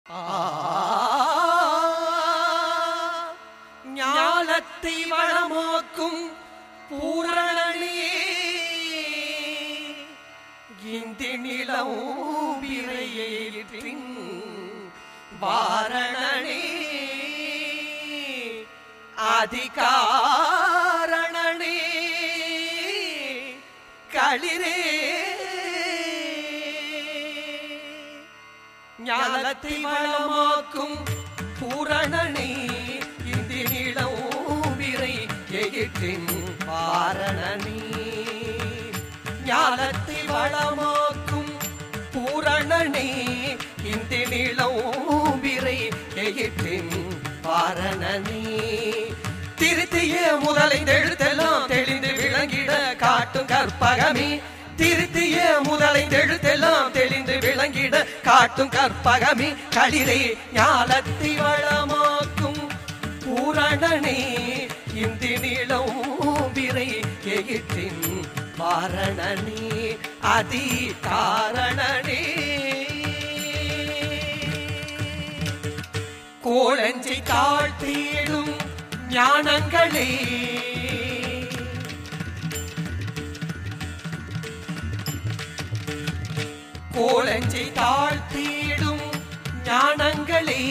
ஞானத்தை வளமாக்கும் பூரணனே இந்த நிலம் விரையேற்றின் வாரணனே அதிகாரணனே களிரே ஞானத்தை வளமாக்கும் பூரணனே இந்த நிலம் விரை எயிற்றின் வாரணனே ஞானத்தை வளமாக்கும் பூரணனே இந்த நிலம் விரை எயிற்றின் வாரணனே திருத்திய முதலை எழுத்தெல்லாம் தெளிந்து விளங்கிட காட்டும் கற்பகமே திருத்திய முதலை எழுத்தெல்லாம் தெளிந்து விளங்கிட காட்டும் கற்பகமே களிரே ஞானத்தை வளமாக்கும் பூரணனே இந்த நிலம் விரை எயிற்றின் வாரணனே அதி காரணனே கோளஞ்சி தாழ்த்தியிடும் ஞானங்களே கோளஞ்சி தாழ்த்தியிடும் ஞானங்களே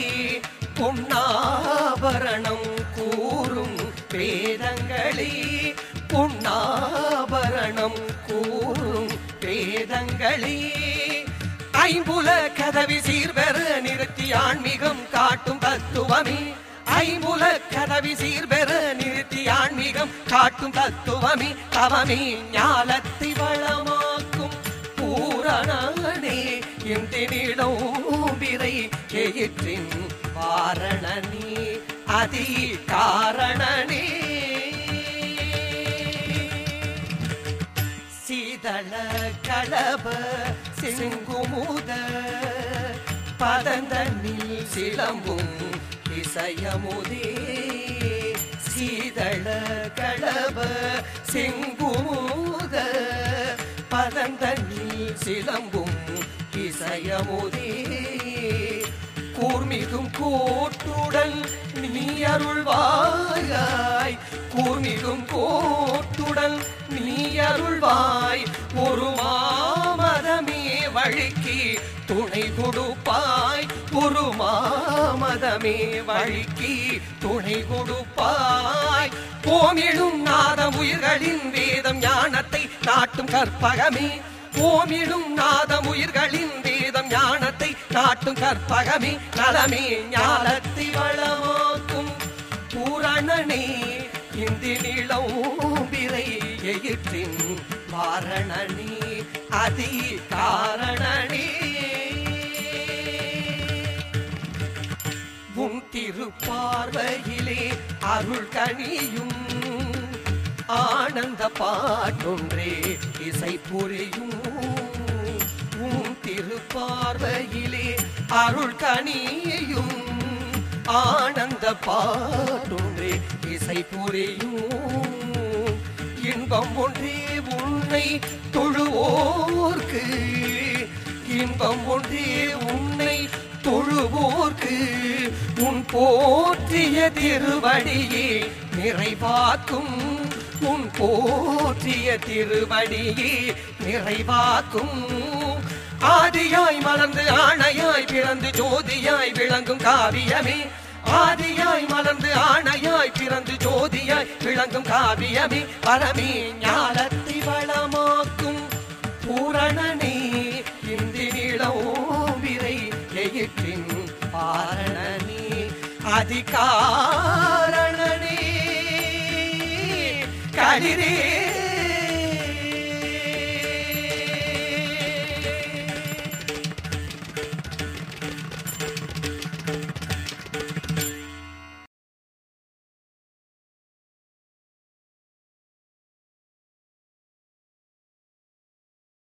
பொன்னாபரணம் கூறும் வேதங்களே பொன்னாபரணம் கூறும் வேதங்களே ஐம்புல கதவி சீர்பெற நிறுத்தி ஆன்மீகம் காட்டும் தத்துவமே ஐம்புல கதவி சீர்பெற நிறுத்தி ஆன்மீகம் காட்டும் தத்துவமே தவமே ஞாலத்தை வளமாக்கும் பூரணனே இந்த நிலம் விரை எயிற்றின் வாரணனே அதி காரணனே சீதள களப செங்குமுத பதந்தனில் சிலம்பும் இசையமுதே சீதள களப செங்குமுத பதந்தனில் சிலம்பும் இசையமுதே கூர்மிகும் கோட்டுடன் நீ அருள்வாயாய் கூர்மிகும் கோட்டுடன் நீ அருள்வாய் ஒரு மாமதமே வழிக்கு துணை கொடுப்பாய் ஒரு மாமதமே வழிக்கு துணை கொடுப்பாய் ஓமிழும் நாதம் உயிர்களின் வேதம் ஞானத்தை நாட்டும் கற்பகமே ஓமிழும் நாதம் உயிர்களின் வேதம் ஞானத்தை நாட்டும் கற்பகமே நலமே ஞானத்தை வளமாக்கும் பூரணனே இந்த நிலம் விரை எயிற்றின் வாரணனே அதி காரணனே உன் திருப்பார்வையிலே அருள் கனியும் ஆனந்த பாட்டொன்றே இசை புரியும் உன் திருப்பார்வையிலே அருள் கனியும் ஆனந்த பாட்டொன்றே இசை புரியும் இன்பம் ஒன்றே உன்னை தொழுவோர்க்கு இன்பம் ஒன்றே உன்னை தொழுவோர்க்கு உன் போற்றிய திருவடியே நிறைவாக்கும் உன் போற்றிய திருவடியே நிறைவாக்கும் ஆதியாய் மலர்ந்து ஆணையாய் பிறந்து ஜோதியாய் விளங்கும் காவியமே ஆதியாய் மலர்ந்து ஆணையாய் பிறந்து ஜோதியாய் விளங்கும் காவியமே பரமே ஞானத்தை வளமாக்கும் பூரணனே இந்த நிலம் விரை எயிற்றின் பாரணனே அதிகாரணனே களிரே